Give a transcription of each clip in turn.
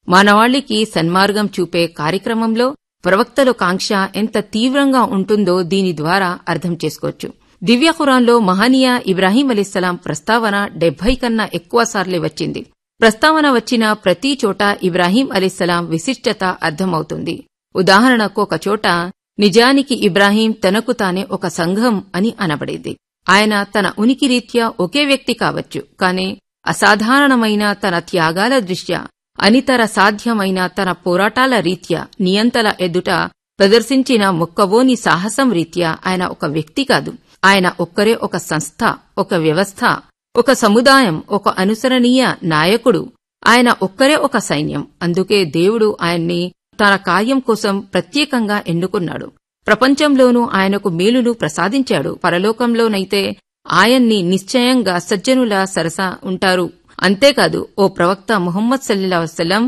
మానవాళికి సన్మార్గం చూపే కార్యక్రమంలో ప్రవక్తల కాంక్ష ఎంత తీవ్రంగా ఉంటుందో దీని ద్వారా అర్థం చేసుకోవచ్చు దివ్య ఖురాన్లో మహనీయ ఇబ్రాహీం అలీస్లాం ప్రస్తావన డెబ్బై కన్నా ఎక్కువ సార్లే వచ్చింది ప్రస్తావన వచ్చిన ప్రతి చోట ఇబ్రాహీం అలీస్లాం విశిష్టత అర్థమవుతుంది ఉదాహరణకు ఒక చోట నిజానికి ఇబ్రాహీం తనకు తానే ఒక సంఘం అని అనబడేది ఆయన తన ఉనికి రీత్యా ఒకే వ్యక్తి కావచ్చు కాని అసాధారణమైన తన త్యాగాల దృష్ట్యా అనితర సాధ్యమైన తన పోరాటాల రీత్యా నియంతల ఎదుట ప్రదర్శించిన మొక్కవోని సాహసం రీత్యా ఆయన ఒక వ్యక్తి కాదు ఆయన ఒక్కరే ఒక సంస్థ ఒక వ్యవస్థ ఒక సముదాయం ఒక అనుసరణీయ నాయకుడు ఆయన ఒక్కరే ఒక సైన్యం అందుకే దేవుడు ఆయన్ని తన కార్యం కోసం ప్రత్యేకంగా ఎన్నుకున్నాడు ప్రపంచంలోనూ ఆయనకు మేలును ప్రసాదించాడు పరలోకంలోనైతే ఆయన్ని నిశ్చయంగా సజ్జనుల సరస ఉంటారు అంతేకాదు ఓ ప్రవక్త ముహమ్మద్ సల్లా వసలం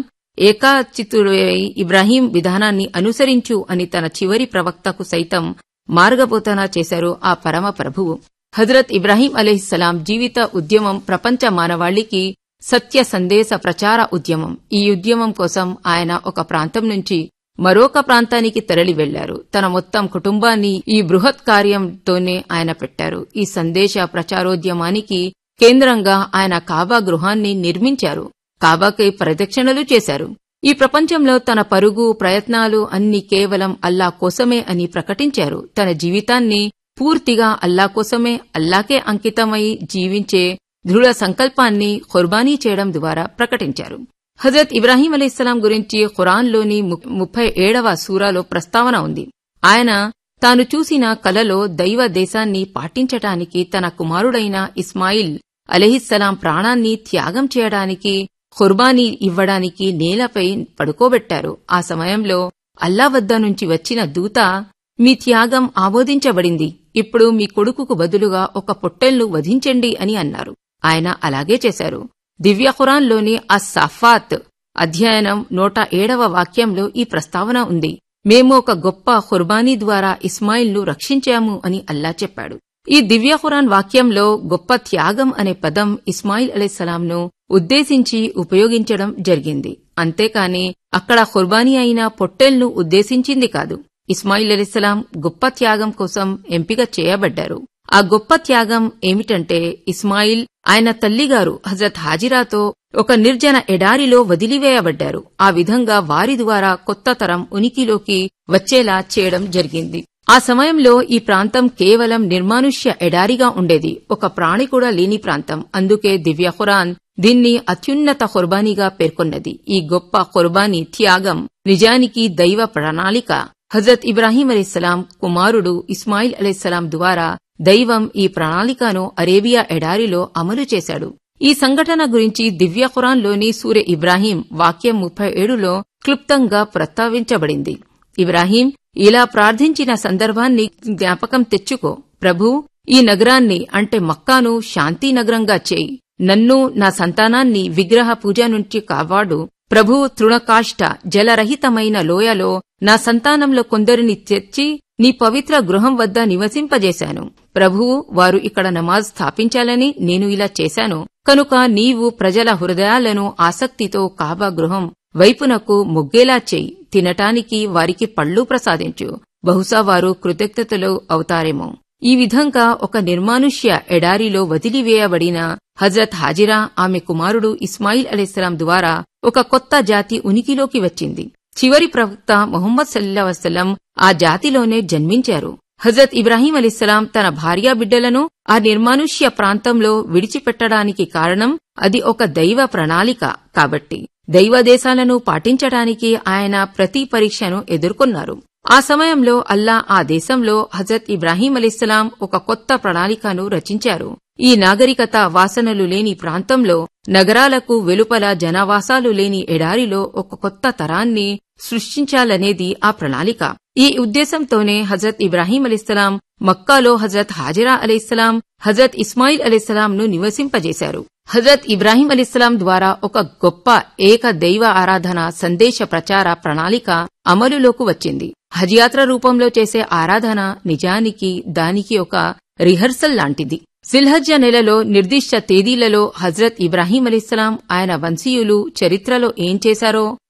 ఏకాచితుడై ఇబ్రాహీం విధానాన్ని అనుసరించు అని తన చివరి ప్రవక్తకు సైతం మార్గబోధన చేశారు ఆ పరమ ప్రభువు హజరత్ ఇబ్రాహీం అలీహిస్సలాం జీవిత ఉద్యమం ప్రపంచ మానవాళికి సత్య సందేశ ప్రచార ఉద్యమం ఈ ఉద్యమం కోసం ఆయన ఒక ప్రాంతం నుంచి మరొక ప్రాంతానికి తరలి వెళ్లారు తన మొత్తం కుటుంబాన్ని ఈ బృహత్ కార్యంతోనే ఆయన పెట్టారు ఈ సందేశ ప్రచారోద్యమానికి కేంద్రంగా ఆయన కాబా గృహాన్ని నిర్మించారు కాబాకై ప్రదక్షిణలు చేశారు ఈ ప్రపంచంలో తన పరుగు ప్రయత్నాలు అన్ని కేవలం అల్లా కోసమే అని ప్రకటించారు తన జీవితాన్ని పూర్తిగా అల్లా కోసమే అల్లాకే అంకితమై జీవించే దృఢ సంకల్పాన్ని ఖుర్బానీ చేయడం ద్వారా ప్రకటించారు హజరత్ ఇబ్రాహీం అలీస్లాం గురించి ఖురాన్లోని ముప్పై ఏడవ సూరాలో ప్రస్తావన ఉంది ఆయన తాను చూసిన కలలో దైవ దేశాన్ని పాటించటానికి తన కుమారుడైన ఇస్మాయిల్ అలహిస్సలాం ప్రాణాన్ని త్యాగం చేయడానికి ఖుర్బానీ ఇవ్వడానికి నేలపై పడుకోబెట్టారు ఆ సమయంలో అల్లా వద్ద నుంచి వచ్చిన దూత మీ త్యాగం ఆమోదించబడింది ఇప్పుడు మీ కొడుకుకు బదులుగా ఒక పొట్టెల్ను వధించండి అని అన్నారు ఆయన అలాగే చేశారు దివ్య ఖురాన్లోని అస్సాఫాత్ అధ్యయనం నూట ఏడవ వాక్యంలో ఈ ప్రస్తావన ఉంది మేము ఒక గొప్ప ఖుర్బానీ ద్వారా ఇస్మాయిల్ను రక్షించాము అని అల్లా చెప్పాడు ఈ దివ్య ఖురాన్ వాక్యంలో గొప్ప త్యాగం అనే పదం ఇస్మాయిల్ అలీసలాంను ఉద్దేశించి ఉపయోగించడం జరిగింది అంతేకాని అక్కడ ఖుర్బానీ అయిన పొట్టెల్ను ఉద్దేశించింది కాదు ఇస్మాయిల్ అలీసలాం గొప్ప త్యాగం కోసం ఎంపిక చేయబడ్డారు ఆ గొప్ప త్యాగం ఏమిటంటే ఇస్మాయిల్ ఆయన తల్లిగారు హజరత్ హాజిరాతో ఒక నిర్జన ఎడారిలో వదిలివేయబడ్డారు ఆ విధంగా వారి ద్వారా కొత్త తరం ఉనికిలోకి వచ్చేలా చేయడం జరిగింది ఆ సమయంలో ఈ ప్రాంతం కేవలం నిర్మానుష్య ఎడారిగా ఉండేది ఒక ప్రాణి కూడా లేని ప్రాంతం అందుకే దివ్య ఖురాన్ దీన్ని అత్యున్నత ఖుర్బానీగా పేర్కొన్నది ఈ గొప్ప ఖుర్బానీ త్యాగం నిజానికి దైవ ప్రణాళిక హజరత్ ఇబ్రాహీం అలీస్లాం కుమారుడు ఇస్మాయిల్ అలీస్లాం ద్వారా దైవం ఈ ప్రణాళికను అరేబియా ఎడారిలో అమలు చేశాడు ఈ సంఘటన గురించి దివ్య ఖురాన్లోని సూర్య ఇబ్రాహీం వాక్యం ముప్పై ఏడులో క్లుప్తంగా ప్రస్తావించబడింది ఇబ్రాహీం ఇలా ప్రార్థించిన సందర్భాన్ని జ్ఞాపకం తెచ్చుకో ప్రభూ ఈ నగరాన్ని అంటే మక్కాను శాంతి నగరంగా చేయి నన్ను నా సంతానాన్ని విగ్రహ పూజ నుంచి కావాడు ప్రభు తృణకాష్ట జలరహితమైన లోయలో నా సంతానంలో కొందరిని తెచ్చి నీ పవిత్ర గృహం వద్ద నివసింపజేశాను ప్రభువు వారు ఇక్కడ నమాజ్ స్థాపించాలని నేను ఇలా చేశాను కనుక నీవు ప్రజల హృదయాలను ఆసక్తితో కాబా గృహం వైపునకు మొగ్గేలా చెయ్యి తినటానికి వారికి పళ్ళు ప్రసాదించు బహుశా వారు కృతజ్ఞతలు అవుతారేమో ఈ విధంగా ఒక నిర్మానుష్య ఎడారిలో వదిలివేయబడిన హజరత్ హాజిరా ఆమె కుమారుడు ఇస్మాయిల్ అలీస్లాం ద్వారా ఒక కొత్త జాతి ఉనికిలోకి వచ్చింది చివరి ప్రవక్త మొహమ్మద్ సల్లా వసలం ఆ జాతిలోనే జన్మించారు హజరత్ ఇబ్రాహీం అలీస్లాం తన భార్యా బిడ్డలను ఆ నిర్మానుష్య ప్రాంతంలో విడిచిపెట్టడానికి కారణం అది ఒక దైవ ప్రణాళిక కాబట్టి దైవ దేశాలను పాటించడానికి ఆయన ప్రతి పరీక్షను ఎదుర్కొన్నారు ఆ సమయంలో అల్లా ఆ దేశంలో హజరత్ ఇబ్రాహీం అలీస్లాం ఒక కొత్త ప్రణాళికను రచించారు ఈ నాగరికత వాసనలు లేని ప్రాంతంలో నగరాలకు వెలుపల జనవాసాలు లేని ఎడారిలో ఒక కొత్త తరాన్ని సృష్టించాలనేది ఆ ప్రణాళిక ఈ ఉద్దేశంతోనే హజరత్ ఇబ్రాహీం అలీస్లాం మక్కాలో హజరత్ హాజిరా అలీస్లాం హజరత్ ఇస్మాయిల్ అలీస్లాం ను నివసింపజేశారు హజరత్ ఇబ్రాహీం అలీస్లాం ద్వారా ఒక గొప్ప ఏక దైవ ఆరాధన సందేశ ప్రచార ప్రణాళిక అమలులోకి వచ్చింది హజ్ యాత్ర రూపంలో చేసే ఆరాధన నిజానికి దానికి ఒక రిహర్సల్ లాంటిది సిల్హజ్జ నెలలో నిర్దిష్ట తేదీలలో హజ్రత్ ఇబ్రాహీం అలీస్లాం ఆయన వంశీయులు చరిత్రలో ఏం చేశారో